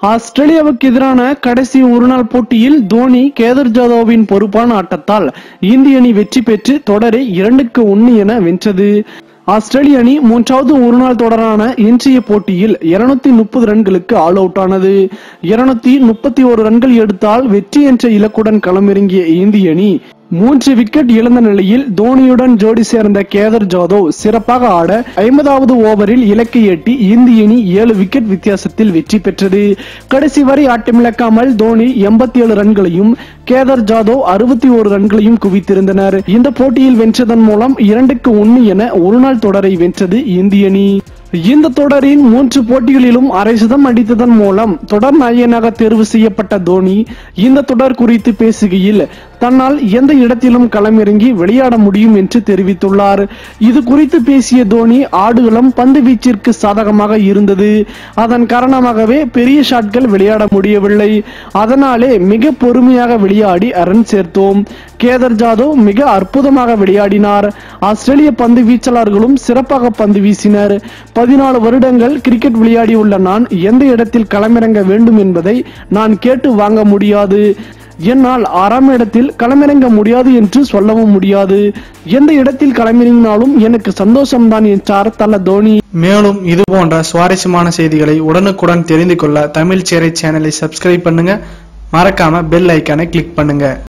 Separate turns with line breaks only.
ஆஸ்திரேலியாவுக்கு எதிரான கடைசி ஒருநாள் போட்டியில் தோனி கேதர் ஜாதவின் பொறுப்பான ஆட்டத்தால் இந்திய அணி வெற்றி பெற்று தொடரை இரண்டுக்கு ஒன்னு என வென்றது ஆஸ்திரேலிய அணி மூன்றாவது ஒருநாள் தொடரான இன்றைய போட்டியில் இருநூத்தி முப்பது ரன்களுக்கு ஆல் அவுட் ஆனது இருநூத்தி முப்பத்தி ஒரு ரன்கள் எடுத்தால் வெற்றி என்ற இலக்குடன் களமிறங்கிய இந்திய அணி மூன்று விக்கெட் இழந்த நிலையில் தோனியுடன் ஜோடி சேர்ந்த கேதர் ஜாதவ் சிறப்பாக ஆட ஐம்பதாவது ஓவரில் இலக்கை எட்டி இந்திய அணி ஏழு விக்கெட் வித்தியாசத்தில் வெற்றி பெற்றது கடைசி வரை ஆட்டமிழக்காமல் தோனி எண்பத்தி ஏழு ரன்களையும் கேதர் ஜாதவ் அறுபத்தி ஒரு ரன்களையும் குவித்திருந்தனர் இந்த போட்டியில் வென்றதன் மூலம் இரண்டுக்கு ஒன்னு என ஒருநாள் தொடரை வென்றது இந்திய அணி இந்த தொடரின் மூன்று போட்டிகளிலும் அரை சதம் அடித்ததன் மூலம் தொடர் நாயகனாக தேர்வு செய்யப்பட்ட தோனி இந்த தொடர் குறித்து பேசுகையில் தன்னால் எந்த இடத்திலும் களமிறங்கி விளையாட முடியும் என்று தெரிவித்துள்ளார் இது குறித்து பேசிய தோனி ஆடுகளம் பந்து வீச்சிற்கு சாதகமாக இருந்தது அதன் காரணமாகவே பெரிய ஷாட்கள் விளையாட முடியவில்லை அதனாலே மிக பொறுமையாக விளையாடி ரன் சேர்த்தோம் கேதர் ஜாதவ் மிக அற்புதமாக விளையாடினார் ஆஸ்திரேலிய பந்து வீச்சாளர்களும் சிறப்பாக பந்து வீசினர் பதினாலு வருடங்கள் கிரிக்கெட் விளையாடியுள்ள நான் எந்த இடத்தில் களமிறங்க வேண்டும் என்பதை நான் கேட்டு வாங்க முடியாது என்னால் ஆறாம் இடத்தில் களமிறங்க முடியாது என்று சொல்லவும் முடியாது எந்த இடத்தில் களமிறங்கினாலும் எனக்கு சந்தோஷம்தான் என்றார் தல தோனி
மேலும் இது போன்ற சுவாரஸ்யமான செய்திகளை உடனுக்குடன் தெரிந்து கொள்ள தமிழ் சேரை சேனலை சப்ஸ்கிரைப் பண்ணுங்க மறக்காம பெல் ஐக்கானை கிளிக் பண்ணுங்க